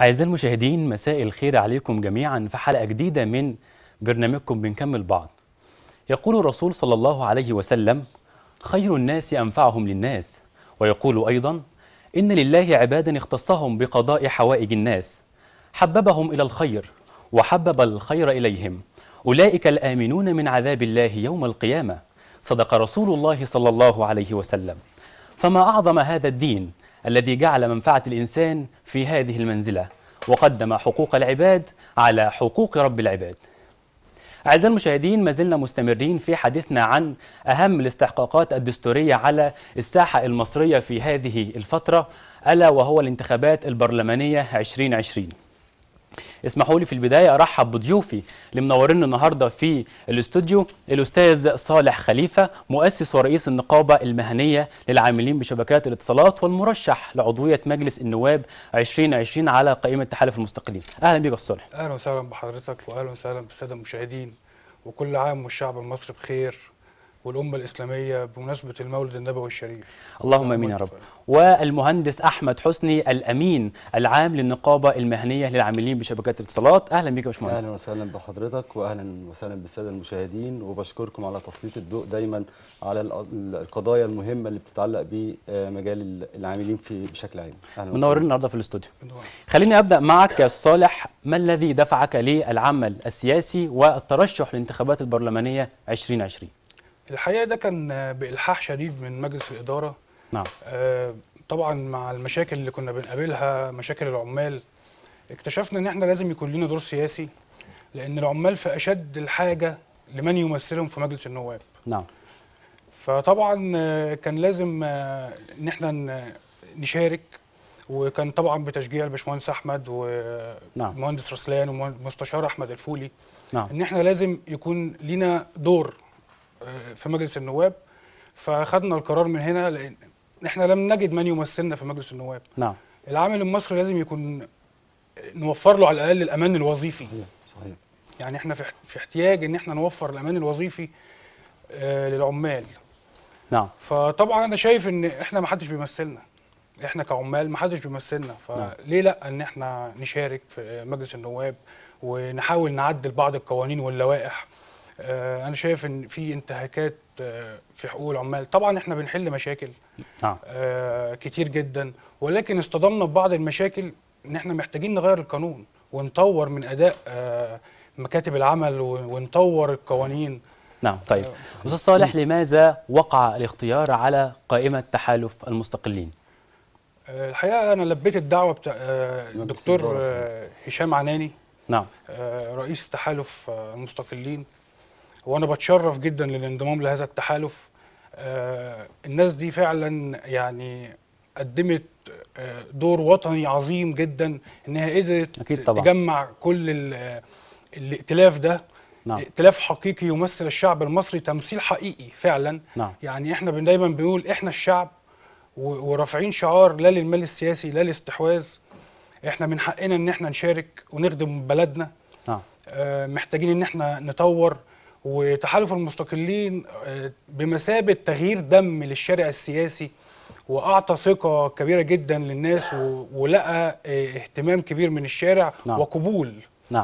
أعزائي المشاهدين مساء الخير عليكم جميعا في حلقة جديدة من برنامجكم بنكمل بعض يقول الرسول صلى الله عليه وسلم خير الناس أنفعهم للناس ويقول أيضا إن لله عبادا اختصهم بقضاء حوائج الناس حببهم إلى الخير وحبب الخير إليهم أولئك الآمنون من عذاب الله يوم القيامة صدق رسول الله صلى الله عليه وسلم فما أعظم هذا الدين الذي جعل منفعة الإنسان في هذه المنزلة وقدم حقوق العباد على حقوق رب العباد أعزائي المشاهدين ما زلنا مستمرين في حديثنا عن أهم الاستحقاقات الدستورية على الساحة المصرية في هذه الفترة ألا وهو الانتخابات البرلمانية 2020 اسمحوا لي في البداية أرحب بضيوفي اللي منورين النهاردة في الاستوديو الأستاذ صالح خليفة مؤسس ورئيس النقابة المهنية للعاملين بشبكات الاتصالات والمرشح لعضوية مجلس النواب 2020 على قائمة تحالف المستقلين أهلا بك يا أستاذ صالح اهلا وسهلا بحضرتك واهلا وسهلا بالساده المشاهدين وكل عام والشعب المصري بخير والامه الاسلاميه بمناسبه المولد النبوي الشريف اللهم امين يا رب والمهندس احمد حسني الامين العام للنقابه المهنيه للعاملين بشبكات الاتصالات اهلا بك يا باشمهندس اهلا وسهلا بحضرتك واهلا وسهلا بالساده المشاهدين وبشكركم على تسليط الضوء دايما على الق- القضايا المهمه اللي بتتعلق بمجال العاملين في بشكل عام اهلا منورين النهارده في الاستوديو خليني ابدا معك يا أستاذ صالح ما الذي دفعك للعمل السياسي والترشح للانتخابات البرلمانيه 2020 الحقيقه ده كان بالحاح شديد من مجلس الاداره نعم آه، طبعا مع المشاكل اللي كنا بنقابلها مشاكل العمال اكتشفنا ان احنا لازم يكون لنا دور سياسي لان العمال في اشد الحاجه لمن يمثلهم في مجلس النواب نعم فطبعا آه، كان لازم آه، ان احنا ن- نشارك وكان طبعا بتشجيع الباشمهندس احمد نعم. والمهندس رسلان والمستشار احمد الفولي نعم ان احنا لازم يكون لينا دور آه، في مجلس النواب فاخدنا القرار من هنا لان احنا لم نجد من يمثلنا في مجلس النواب نعم العامل المصري لازم يكون نوفر له على الاقل الامان الوظيفي صحيح صحيح يعني احنا في في احتياج ان احنا نوفر الامان الوظيفي آه، للعمال نعم فطبعا انا شايف ان احنا ما حدش بيمثلنا احنا كعمال ما حدش بيمثلنا فليه لا ان احنا نشارك في مجلس النواب ونحاول نعدل بعض القوانين واللوائح آه، انا شايف ان في انتهاكات آه، في حقوق العمال طبعا احنا بنحل مشاكل نعم آه، كتير جدا ولكن اصطدمنا ببعض المشاكل ان احنا محتاجين نغير القانون ونطور من اداء آه، مكاتب العمل و- ونطور القوانين نعم طيب استاذ صالح لماذا وقع الاختيار على قائمه تحالف المستقلين آه، الحقيقه انا لبيت الدعوه بتاع آه، مجلس الدكتور الإدارة آه، هشام عناني نعم آه، رئيس تحالف آه، المستقلين وانا بتشرف جدا للانضمام لهذا التحالف آه، الناس دي فعلا يعني قدمت آه، دور وطني عظيم جدا انها قدرت أكيد طبعا. تجمع كل ال- آه، الائتلاف ده نعم ائتلاف حقيقي يمثل الشعب المصري تمثيل حقيقي فعلا نعم يعني احنا بن- دايما بنقول احنا الشعب و- ورافعين شعار لا للمال السياسي لا للاستحواذ احنا من حقنا ان احنا نشارك ونخدم بلدنا نعم آه، محتاجين ان احنا نطور وتحالف المستقلين آه، بمثابه تغيير دم للشارع السياسي واعطى ثقه كبيره جدا للناس و- ولقى آه، اهتمام كبير من الشارع نعم. وقبول نعم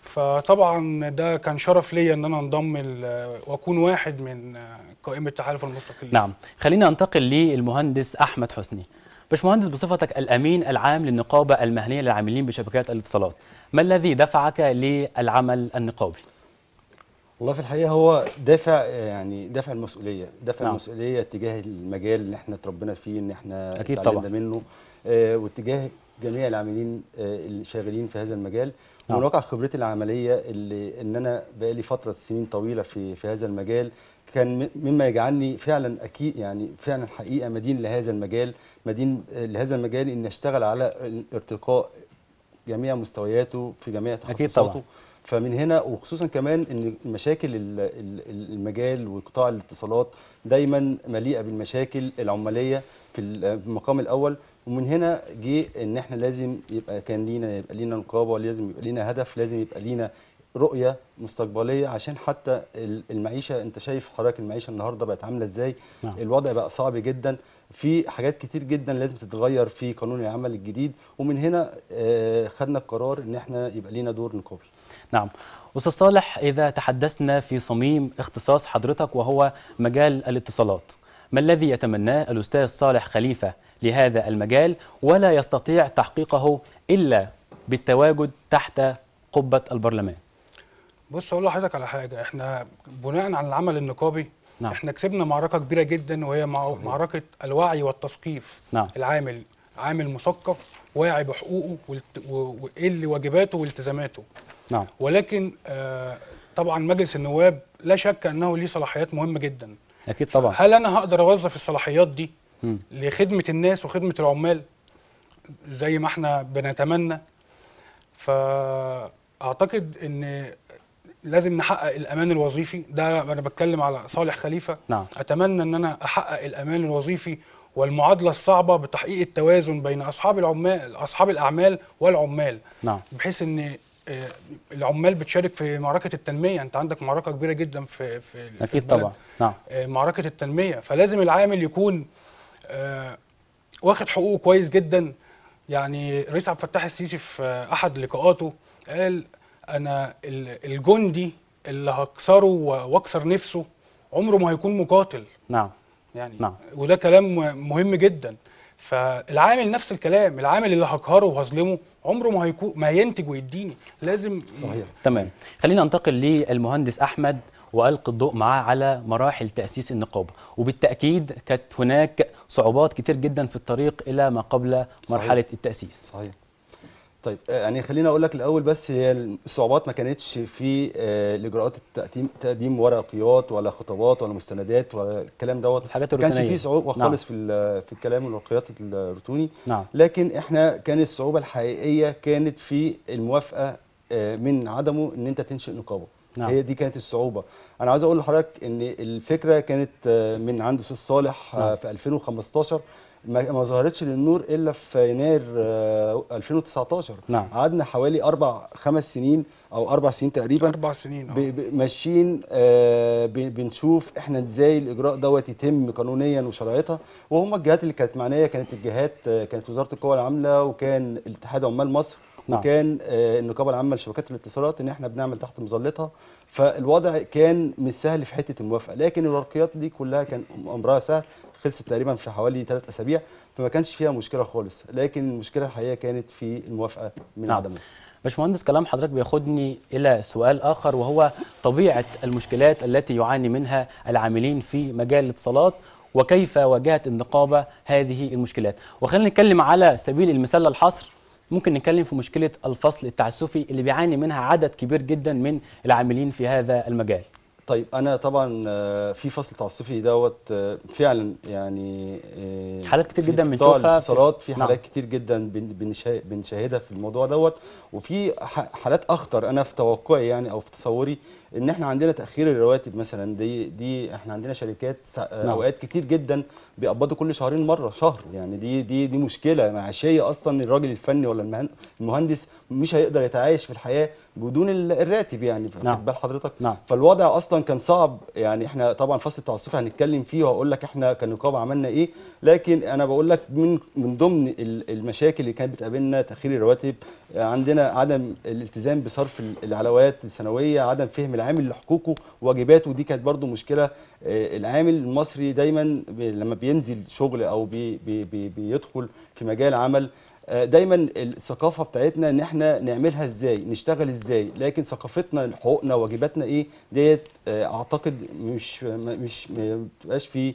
فطبعا ده كان شرف ليا ان انا انضم ال- واكون واحد من آه، قائمه تحالف المستقلين نعم خلينا ننتقل للمهندس احمد حسني باشمهندس بصفتك الامين العام للنقابه المهنيه للعاملين بشبكات الاتصالات ما الذي دفعك للعمل النقابي والله في الحقيقه هو دافع يعني دافع المسؤوليه دافع نعم. المسؤوليه تجاه المجال اللي احنا اتربينا فيه ان احنا أكيد اتعلمنا طبعا. منه آه، واتجاه جميع العاملين آه، اللي شغالين في هذا المجال نعم. ومن واقع خبرتي العمليه اللي ان انا بقالي فتره سنين طويله في في هذا المجال كان م- مما يجعلني فعلا اكيد يعني فعلا حقيقه مدين لهذا المجال مدين آه، لهذا المجال ان اشتغل على ارتقاء جميع مستوياته في جميع أكيد تخصصاته طبعا. فمن هنا وخصوصا كمان ان مشاكل ال- ال- المجال وقطاع الاتصالات دايما مليئه بالمشاكل العماليه في المقام الاول ومن هنا جه ان احنا لازم يبقى كان لينا يبقى لينا نقابه لازم يبقى لينا هدف لازم يبقى لينا رؤيه مستقبليه عشان حتى ال- المعيشه انت شايف حضرتك المعيشه النهارده بقت عامله ازاي نعم. الوضع بقى صعب جدا في حاجات كتير جدا لازم تتغير في قانون العمل الجديد ومن هنا آه، خدنا القرار ان احنا يبقى لينا دور نقابي نعم أستاذ صالح إذا تحدثنا في صميم اختصاص حضرتك وهو مجال الاتصالات ما الذي يتمناه الأستاذ صالح خليفة لهذا المجال ولا يستطيع تحقيقه إلا بالتواجد تحت قبة البرلمان بص اقول لحضرتك على حاجه احنا بناء على العمل النقابي نعم. احنا كسبنا معركه كبيره جدا وهي مع صحيح. معركه الوعي والتثقيف نعم. العامل عامل مثقف واعي بحقوقه والت- و- وايه اللي واجباته والتزاماته نعم ولكن آه طبعا مجلس النواب لا شك انه ليه صلاحيات مهمه جدا أكيد طبعا هل انا هقدر اوظف الصلاحيات دي مم. لخدمه الناس وخدمه العمال زي ما احنا بنتمنى فاعتقد ان لازم نحقق الامان الوظيفي ده انا بتكلم على صالح خليفه نعم اتمنى ان انا احقق الامان الوظيفي والمعادله الصعبه بتحقيق التوازن بين اصحاب العمال اصحاب الاعمال والعمال نعم بحيث ان آه، العمال بتشارك في معركه التنميه انت عندك معركه كبيره جدا في في في أكيد البلد. طبعا نعم آه، معركه التنميه فلازم العامل يكون آه، واخد حقوقه كويس جدا يعني الرئيس عبد الفتاح السيسي في آه، احد لقاءاته قال انا ال- الجندي اللي هكسره و- واكسر نفسه عمره ما هيكون مقاتل نعم يعني نعم. وده كلام مهم جدا فالعامل نفس الكلام العامل اللي هقهره وهظلمه عمره ما هيكون ما ينتج ويديني لازم صحيح تمام خلينا ننتقل للمهندس احمد والقي الضوء معاه على مراحل تاسيس النقابه وبالتاكيد كانت هناك صعوبات كتير جدا في الطريق الى ما قبل مرحله التاسيس صحيح طيب آه، يعني خليني اقول لك الاول بس هي الصعوبات ما كانتش في آه، الاجراءات التقديم تقديم ورقيات ولا خطابات ولا مستندات ولا الكلام دوت الحاجات ما كانش الروتينيه في صعوبه نعم. خالص في ال- في الكلام والورقيات الروتيني نعم لكن احنا كانت الصعوبه الحقيقيه كانت في الموافقه آه، من عدمه ان انت تنشئ نقابه نعم. هي دي كانت الصعوبه انا عاوز اقول لحضرتك ان الفكره كانت آه، من عند استاذ صالح نعم. آه، في 2015 ما ما ظهرتش للنور الا في يناير آه، 2019 نعم. قعدنا حوالي اربع خمس سنين او اربع سنين تقريبا اربع سنين ب- اه ب- ماشيين آه، ب- بنشوف احنا ازاي الاجراء دوت يتم قانونيا وشرعيتها وهم الجهات اللي كانت معنيه كانت الجهات آه، كانت وزاره القوى العامله وكان الاتحاد عمال مصر نعم. وكان آه، النقابه العامه لشبكات الاتصالات ان احنا بنعمل تحت مظلتها فالوضع كان مش سهل في حته الموافقه لكن الورقيات دي كلها كان امرها سهل خلصت تقريبا في حوالي ثلاث اسابيع فما كانش فيها مشكله خالص لكن المشكله الحقيقيه كانت في الموافقه من نعم. عدمها باشمهندس كلام حضرتك بياخدني الى سؤال اخر وهو طبيعه المشكلات التي يعاني منها العاملين في مجال الاتصالات وكيف واجهت النقابه هذه المشكلات وخلينا نتكلم على سبيل المثال للحصر ممكن نتكلم في مشكله الفصل التعسفي اللي بيعاني منها عدد كبير جدا من العاملين في هذا المجال طيب انا طبعا آه، في فصل تعسفي دوت آه، فعلا يعني آه، حالات كتير في جدا قطاع بنشوفها في- الاتصالات في نعم. حالات كتير جدا بن- بنشا- بنشاهدها في الموضوع دوت وفي ح- حالات اخطر انا في توقعي يعني او في تصوري ان احنا عندنا تاخير الرواتب مثلا دي دي احنا عندنا شركات سا- نعم. اوقات كتير جدا بيقبضوا كل شهرين مره شهر يعني دي دي دي مشكله معاشيه اصلا الراجل الفني ولا المهن- المهندس مش هيقدر يتعايش في الحياه بدون ال- الراتب يعني نعم. واخد بال حضرتك نعم. فالوضع اصلا كان صعب يعني احنا طبعا فصل التعسفي هنتكلم فيه وهقول لك احنا كنقابه عملنا ايه لكن انا بقول لك من من ضمن ال- المشاكل اللي كانت بتقابلنا تاخير الرواتب عندنا عدم الالتزام بصرف ال- العلاوات السنويه عدم فهم العامل لحقوقه وواجباته دي كانت برضو مشكله آه، العامل المصري دايما ب- لما بينزل شغل او بي بي بي بيدخل في مجال عمل آه، دايما الثقافه بتاعتنا ان احنا نعملها ازاي نشتغل ازاي لكن ثقافتنا حقوقنا واجباتنا ايه ديت آه، اعتقد مش م- مش ما بتبقاش في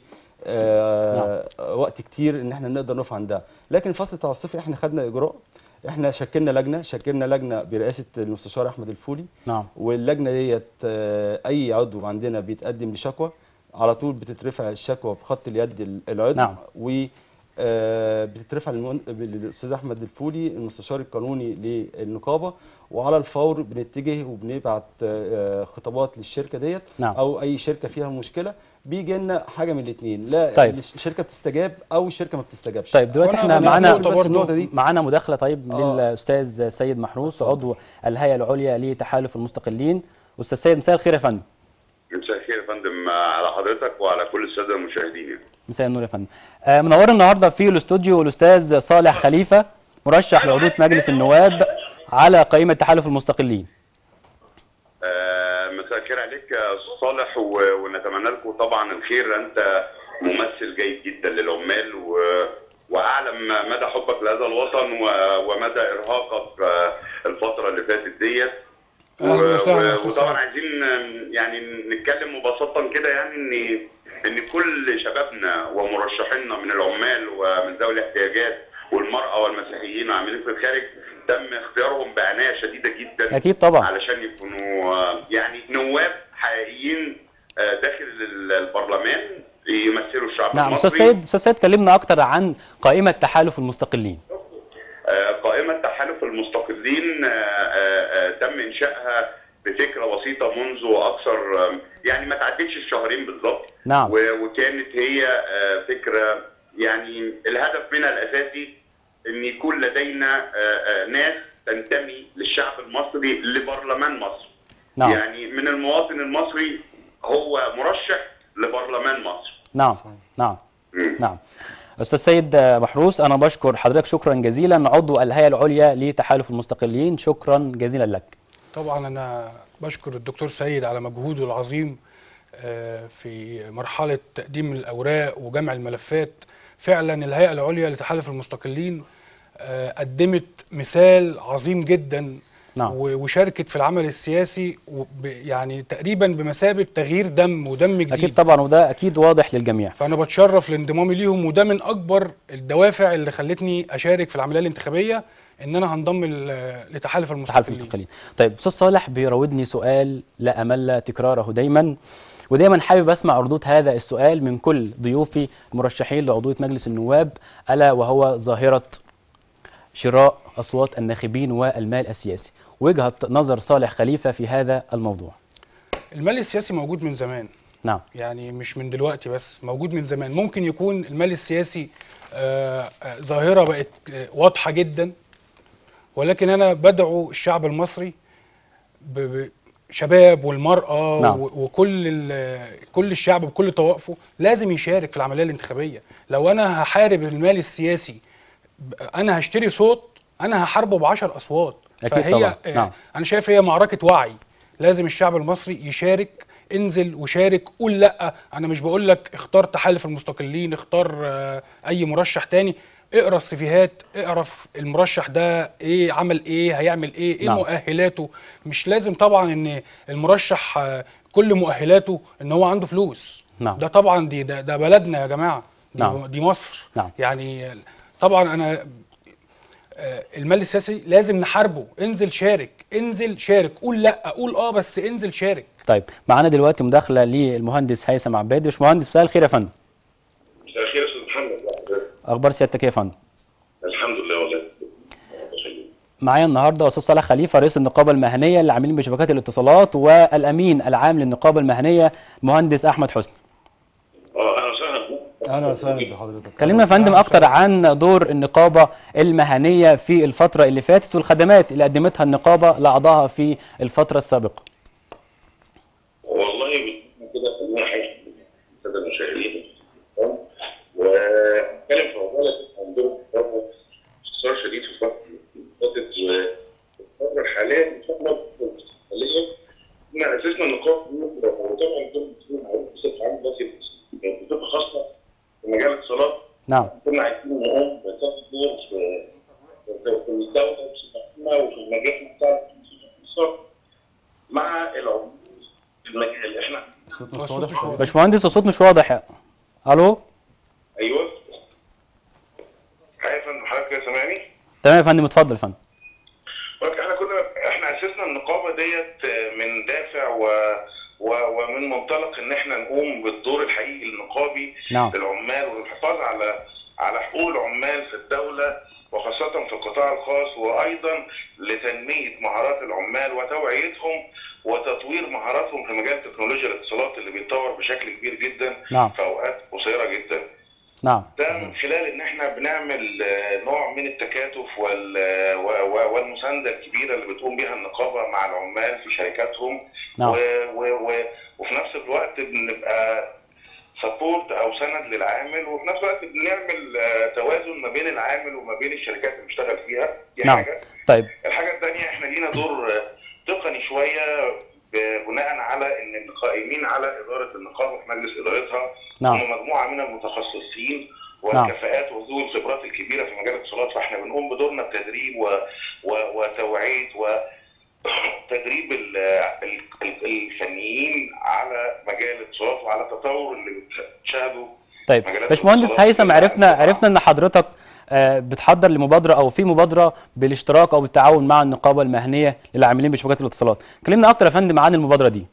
آه، وقت كتير ان احنا نقدر نقف عندها لكن فصل التعسفي احنا خدنا اجراء احنا شكلنا لجنه شكلنا لجنه برئاسه المستشار احمد الفولي نعم واللجنه ديت آه، اي عضو عندنا بيتقدم لشكوى على طول بتترفع الشكوى بخط اليد ال- العضو نعم. و آه، بتترفع للمهن- للاستاذ احمد الفولي المستشار القانوني للنقابه وعلى الفور بنتجه وبنبعت آه، خطابات للشركه ديت نعم. او اي شركه فيها مشكله بيجي لنا حاجه من الاثنين لا طيب. الشركه بتستجاب او الشركه ما بتستجابش طيب دلوقتي وأنا- احنا أنا معانا نقطة بس برضو- النقطه دي معانا مداخله طيب آه. للاستاذ سيد محروس عضو الهيئه العليا لتحالف المستقلين استاذ سيد مساء الخير يا فندم مساء الخير يا فندم على حضرتك وعلى كل الساده المشاهدين مساء النور يا فندم آه، منور النهارده في الاستوديو الاستاذ صالح خليفه مرشح لعضويه مجلس النواب على قائمه تحالف المستقلين آه، مساء الخير عليك يا أستاذ صالح و- ونتمنى لكم طبعا الخير انت ممثل جيد جدا للعمال و... واعلم مدى حبك لهذا الوطن و... ومدى ارهاقك آه، الفتره اللي فاتت ديت أهلا وسهلا يا و... أستاذ وطبعا صالح. عايزين آم، يعني نتكلم مبسطا كده يعني ان ان كل شبابنا ومرشحينا من العمال ومن ذوي الاحتياجات والمراه والمسيحيين وعاملين في الخارج تم اختيارهم بعنايه شديده جدا اكيد طبعا علشان يكونوا آه، يعني نواب حقيقيين آه، داخل ال- البرلمان يمثلوا الشعب نعم المصري استاذ سيد استاذ سيد كلمنا اكتر عن قائمه تحالف المستقلين آه، قائمة تحالف المستقلين آه، آه، آه، تم إنشائها بفكرة بسيطة منذ أكثر آه، يعني ما تعدتش الشهرين بالظبط نعم. و- وكانت هي آه، فكرة يعني الهدف منها الأساسي أن يكون لدينا آه، آه، ناس تنتمي للشعب المصري لبرلمان مصر نعم يعني من المواطن المصري هو مرشح لبرلمان مصر نعم نعم مم. نعم استاذ سيد محروس انا بشكر حضرتك شكرا جزيلا عضو الهيئه العليا لتحالف المستقلين شكرا جزيلا لك طبعا انا بشكر الدكتور سيد على مجهوده العظيم آه، في مرحله تقديم الاوراق وجمع الملفات فعلا الهيئه العليا لتحالف المستقلين آه، قدمت مثال عظيم جدا نعم. و- وشاركت في العمل السياسي وب- يعني تقريبا بمثابه تغيير دم ودم جديد اكيد طبعا وده اكيد واضح للجميع فانا بتشرف لانضمامي ليهم وده من اكبر الدوافع اللي خلتني اشارك في العمليه الانتخابيه ان انا هنضم ل- لتحالف تحالف المستقلين المستقلين طيب استاذ صالح بيراودني سؤال لا امل تكراره دايما ودايما حابب اسمع ردود هذا السؤال من كل ضيوفي المرشحين لعضويه مجلس النواب الا وهو ظاهره شراء اصوات الناخبين والمال السياسي وجهه نظر صالح خليفه في هذا الموضوع المال السياسي موجود من زمان نعم يعني مش من دلوقتي بس موجود من زمان ممكن يكون المال السياسي آه، آه، ظاهرة بقت آه، واضحة جدا ولكن أنا بدعو الشعب المصري ب- ب- شباب والمرأة نعم. و- وكل ال- كل الشعب بكل طوائفه لازم يشارك في العملية الانتخابية لو أنا هحارب المال السياسي ب- أنا هشتري صوت أنا هحاربه بعشر أصوات أكيد فهي طبعاً. آه، نعم. انا شايف هي معركه وعي لازم الشعب المصري يشارك انزل وشارك قول لا انا مش بقول لك اختار تحالف المستقلين اختار آه، اي مرشح تاني اقرا السيفيهات اعرف المرشح ده ايه عمل ايه هيعمل ايه ايه نعم. مؤهلاته مش لازم طبعا ان المرشح آه، كل مؤهلاته ان هو عنده فلوس نعم. ده طبعا دي ده, ده بلدنا يا جماعه دي, نعم. دي مصر نعم. يعني طبعا انا آه، المال السياسي لازم نحاربه انزل شارك انزل شارك قول لا قول اه بس انزل شارك طيب معانا دلوقتي مداخله للمهندس هيثم عباد مش مهندس مساء الخير يا فندم مساء الخير يا استاذ محمد اخبار سيادتك إيه يا فندم الحمد لله والله معايا النهارده استاذ صالح خليفه رئيس النقابه المهنيه اللي عاملين بشبكات الاتصالات والامين العام للنقابه المهنيه المهندس احمد حسني اه اهلا وسهلا اهلا وسهلا بحضرتك كلمنا يا فندم اكتر عن دور النقابه المهنيه في الفتره اللي فاتت والخدمات اللي قدمتها النقابه لاعضائها في الفتره السابقه والله بإذن كده خلينا حاجه الساده المشاهدين واتكلم في موضوع عن دور النقابه باختصار شديد في الفتره اللي فاتت والفتره الحاليه ان شاء الله المستقبليه احنا اسسنا النقابه دي وطبعا دور المسؤولين معروف بصفه عامه بس يعني بصفه خاصه في مجال الاتصالات نعم كنا عايزين نقوم بتاخد دور في في- في الدولة بصفة عامة وفي المجال بتاع الاقتصاد مع العموم في المجال احنا الصوت هو مش الصوت واضح مش واضح. باشمهندس الصوت مش واضح يا- الو ايوه حضرتك يا فندم حضرتك كده سامعني؟ تمام يا فندم اتفضل يا فندم ولكن احنا كنا احنا اسسنا النقابه ديت من دافع و و ومن منطلق ان احنا نقوم بالدور الحقيقي النقابي نعم. للعمال والحفاظ على على حقوق العمال في الدوله وخاصه في القطاع الخاص وايضا لتنميه مهارات العمال وتوعيتهم وتطوير مهاراتهم في مجال تكنولوجيا الاتصالات اللي بيتطور بشكل كبير جدا نعم. في اوقات قصيره جدا. نعم ده من خلال ان احنا بنعمل آه، نوع من التكاتف وال و- و- والمسانده الكبيره اللي بتقوم بها النقابه مع العمال في شركاتهم نعم. و و و وفي نفس الوقت بنبقى سبورت او سند للعامل وفي نفس الوقت بنعمل آه، توازن ما بين العامل وما بين الشركات اللي بيشتغل فيها دي نعم حاجه طيب الحاجه الثانيه احنا لينا دور آه، تقني شويه ب- بناء على ان القائمين على اداره النقابه في مجلس ادارتها نعم. هم مجموعه من المتخصصين والكفاءات وذوي الخبرات الكبيره في مجال الاتصالات فاحنا بنقوم بدورنا بتدريب و... و... وتوعيه وتدريب ال... ال... ال- الفنيين على مجال الاتصالات وعلى التطور اللي بتشاهده طيب مجالات باشمهندس الاتصالات هيثم في عرفنا العالم. عرفنا ان حضرتك آه، بتحضر لمبادره او في مبادره بالاشتراك او بالتعاون مع النقابه المهنيه للعاملين بشبكات الاتصالات كلمنا اكتر يا فندم عن المبادره دي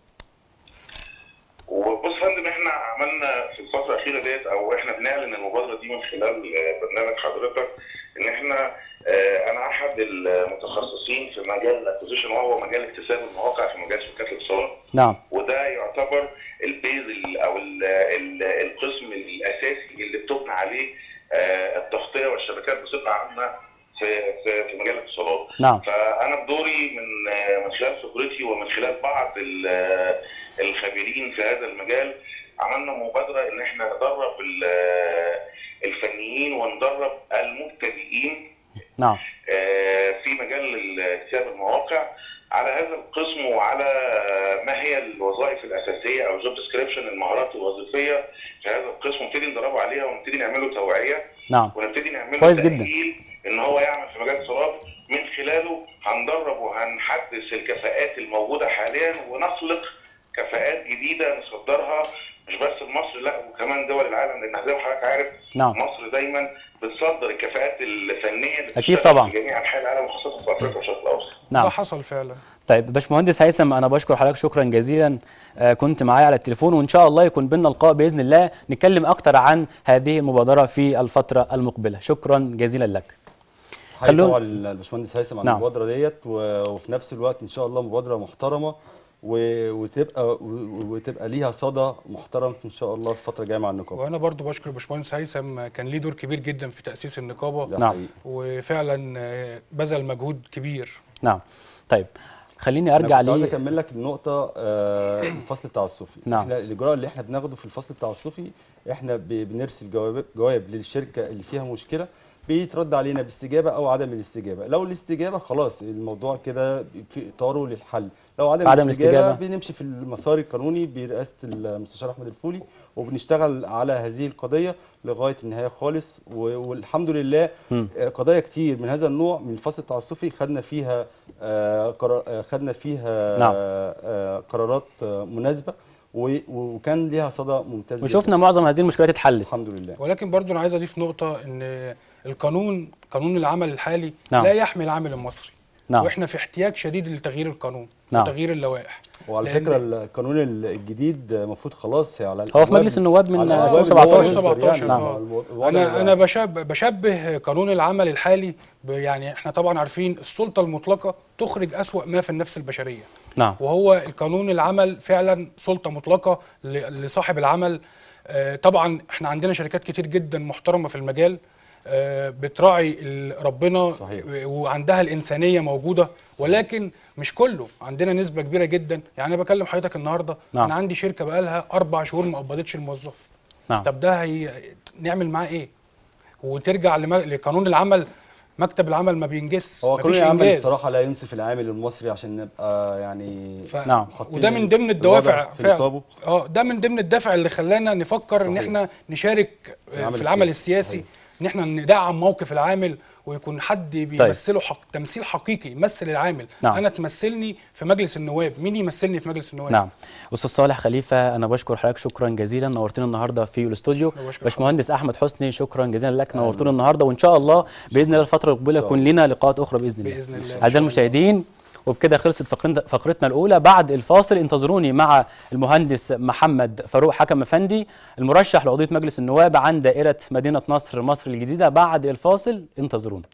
وبص يا فندم احنا عملنا في الفتره الاخيره ديت او احنا بنعلن المبادره دي من خلال آه، برنامج حضرتك ان احنا آه، انا احد المتخصصين في مجال الاكوزيشن وهو مجال اكتساب المواقع في مجال شبكات الاتصالات نعم وده يعتبر البيز ال- او ال ال القسم الاساسي اللي بتبنى عليه آه، التغطيه والشبكات بصفه عامه في في في مجال الاتصالات. نعم فانا بدوري من آه، من خلال خبرتي ومن خلال بعض ال- آه، الخبيرين في هذا المجال عملنا مبادره ان احنا ندرب ال- آه، الفنيين وندرب المبتدئين نعم آه، في مجال اكتساب المواقع على هذا القسم وعلى ما هي الوظائف الاساسيه او جوب ديسكريبشن المهارات الوظيفيه في هذا القسم ونبتدي ندربه عليها ونبتدي نعمله توعيه نعم ونبتدي نعمله كويس جدا. تأهيل ان هو يعمل في مجال الاتصالات من خلاله هندرب وهنحدث الكفاءات الموجوده حاليا ونخلق كفاءات جديده نصدرها مش بس لمصر لا وكمان دول العالم لان زي ما حضرتك عارف نعم مصر دايما بتصدر الكفاءات الفنيه اللي أكيد بتشتغل طبعا. في جميع انحاء العالم وخاصه في افريقيا والشرق الاوسط نعم ده حصل فعلا طيب باشمهندس هيثم انا بشكر حضرتك شكرا جزيلا آه، كنت معايا على التليفون وان شاء الله يكون بينا لقاء باذن الله نتكلم اكتر عن هذه المبادره في الفتره المقبله شكرا جزيلا لك حقيقي خلونا- طبعا الباشمهندس هيثم عن نعم. المبادره ديت و- وفي نفس الوقت ان شاء الله مبادره محترمه و- وتبقى و- وتبقى ليها صدى محترم ان شاء الله في الفتره الجايه مع النقابه وانا برضو بشكر باشمهندس هيثم كان ليه دور كبير جدا في تاسيس النقابه ده نعم. حقيقي. وفعلا آه، بذل مجهود كبير نعم طيب خليني أنا ارجع كنت عاوز لي اكمل لك النقطه آه، الفصل التعسفي نعم. احنا الاجراء اللي احنا بناخده في الفصل التعسفي احنا ب- بنرسل جواب جواب للشركه اللي فيها مشكله بيترد علينا باستجابه او عدم الاستجابه لو الاستجابه خلاص الموضوع كده في اطاره للحل لو عدم, عدم الاستجابه الاستجابة. بنمشي في المسار القانوني برئاسه المستشار احمد الفولي وبنشتغل على هذه القضيه لغايه النهايه خالص و- والحمد لله مم. آه، قضايا كتير من هذا النوع من الفصل التعسفي خدنا فيها آه، قرار- آه، خدنا فيها نعم. آه، آه، قرارات آه، مناسبه و- وكان ليها صدى ممتاز جداً. وشفنا معظم هذه المشكلات اتحلت الحمد لله ولكن برضو انا عايز اضيف نقطه ان القانون قانون العمل الحالي نعم. لا يحمي العامل المصري نعم واحنا في احتياج شديد لتغيير القانون نعم. وتغيير اللوائح وعلى لأن- فكره القانون الجديد المفروض خلاص على هو في الأبواب- مجلس النواب من على آه، الأبواب 2017 اللي هو يصدر 17 يعني. آه. الوضع انا بقى- انا بشبه بشبه قانون العمل الحالي ب- يعني احنا طبعا عارفين السلطه المطلقه تخرج اسوا ما في النفس البشريه نعم وهو القانون العمل فعلا سلطه مطلقه ل- لصاحب العمل آه، طبعا احنا عندنا شركات كتير جدا محترمه في المجال آه، بتراعي ال- ربنا صحيح. وعندها الانسانيه موجوده ولكن مش كله عندنا نسبه كبيره جدا يعني انا بكلم حضرتك النهارده نعم. انا عندي شركه بقالها اربع شهور ما قبضتش الموظف نعم طب ده هي نعمل معاه ايه وترجع لم- لقانون العمل مكتب العمل ما بينجزش هو مفيش قانون العمل إنجاز. الصراحه لا ينصف العامل المصري عشان نبقى يعني ف... نعم. حاطين وده من ضمن الوضع الدوافع في فعلا نصابه. اه ده من ضمن الدافع اللي خلانا نفكر ان صحيح. احنا نشارك آه، العمل في العمل السياسي. السياسي صحيح. ان احنا ندعم موقف العامل ويكون حد بيمثله حق تمثيل حقيقي يمثل العامل نعم. انا تمثلني في مجلس النواب مين يمثلني في مجلس النواب نعم استاذ صالح خليفه انا بشكر حضرتك شكرا جزيلا نورتنا النهارده في الاستوديو أنا بشكر باشمهندس احمد حسني شكرا جزيلا لك نورتنا النهارده وان شاء الله باذن الله الفتره المقبله إن شاء يكون لنا لقاءات اخرى باذن الله باذن الله اعزائي المشاهدين وبكده خلصت فقرتنا فقرتنا الاولى بعد الفاصل انتظروني مع المهندس محمد فاروق حكم افندي المرشح لعضويه مجلس النواب عن دائره مدينه نصر مصر الجديده بعد الفاصل انتظرونا